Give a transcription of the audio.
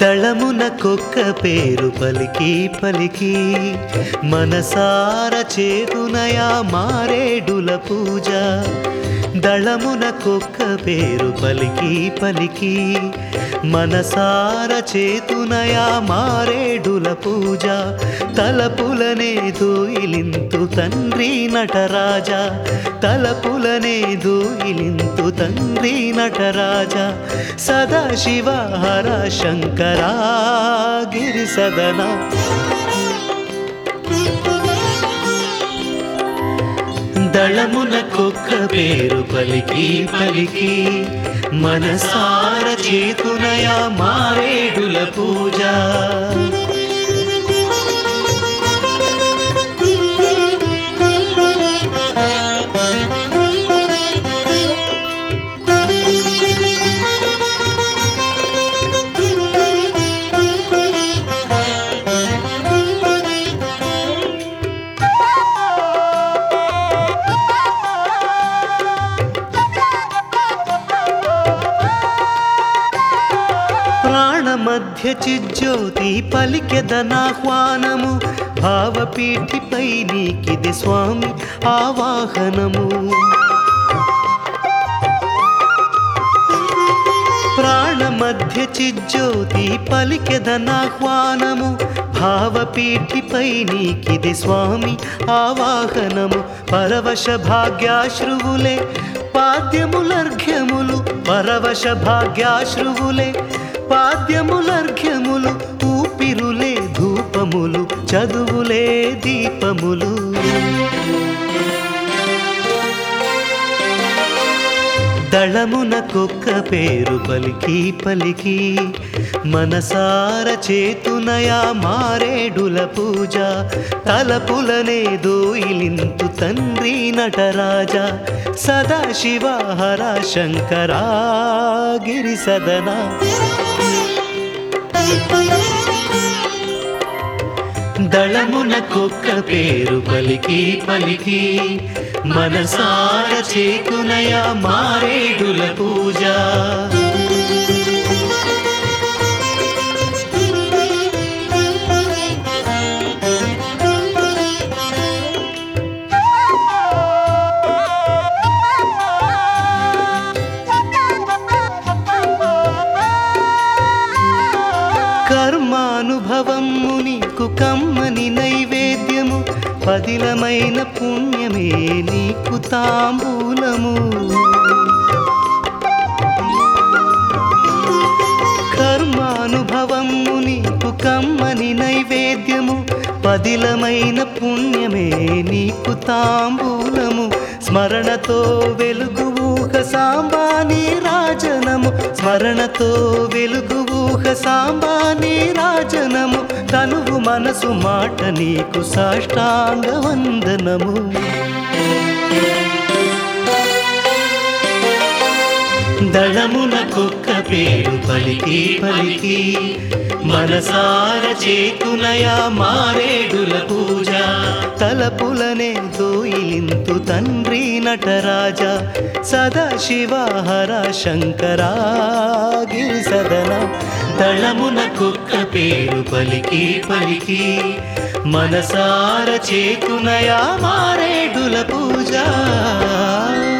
దళమున కొక్క పేరు పలికి పలికి మనసార చేతునయా మారేడుల పూజ దళమున కొక్క పేరు పలికి పలికి మనసార చేతునయా మారేడుల పూజ తలపులనే దోయిలింతు తండ్రి నటరాజా తలపులనే దోయిలింతు తండ్రి నటరాజా సదాశివ హర శంకరా గిరి సదనా దళమున కుక్క పేరు పలికి పలికి మనసార చేతునయా మారేడుల పూజ ప్రాణమధ్య చిజ్యోతి పలికెదనాహ్వానము భావపీఠిపై నీకిది స్వామి ఆవాహనము ప్రాణమధ్య చిజ్యోతి పలికెదనాహ్వానము భావపీఠిపై నీకిది స్వామి ఆవాహనము పరవశ భాగ్యాశ్రువులే పాద్యములర్ఘ్యములు పరవశ భాగ్యాశ్రువులే పాద్యములర్ఘ్యములు ఊపిరులే ధూపములు చదువులే దీపములు దళమున కుక్క పేరు పలికి పలికి మనసార చేతునయా మారేడుల పూజ తలపులనే దోయిలింతు తండ్రి నటరాజా సదాశివ హర శంకరా గిరి సదనా దళమున కుక్క పేరు పలికి పలికి మనసార చేకునయ మారేడుల పూజ కర్మానుభవము నీకు కమ్మని నైవేద్యము పదిలమైన పుణ్యమే నీకు తాంబూలము కర్మానుభవము నీకు కమ్మని నైవేద్యము పదిలమైన పుణ్యమే నీకు తాంబూలము స్మరణతో వెలుగు ఊహ సాంబాని రాజనము స్మరణతో వెలుగు ఊహ సాంబాని రాజనము తనువు మనసు మాట నీకు సాష్టాంగ వందనము దళమున కుక్క పేరు పలికి పలికి మనసార చేకునయా మారేడుల పూజ తలపులనే దోయిలింతు తండ్రి నటరాజా సదాశివ హర శంకరా గిరి సదన దళమున కుక్క పేరు పలికి పలికి మనసార చేకునయా మారేడుల పూజ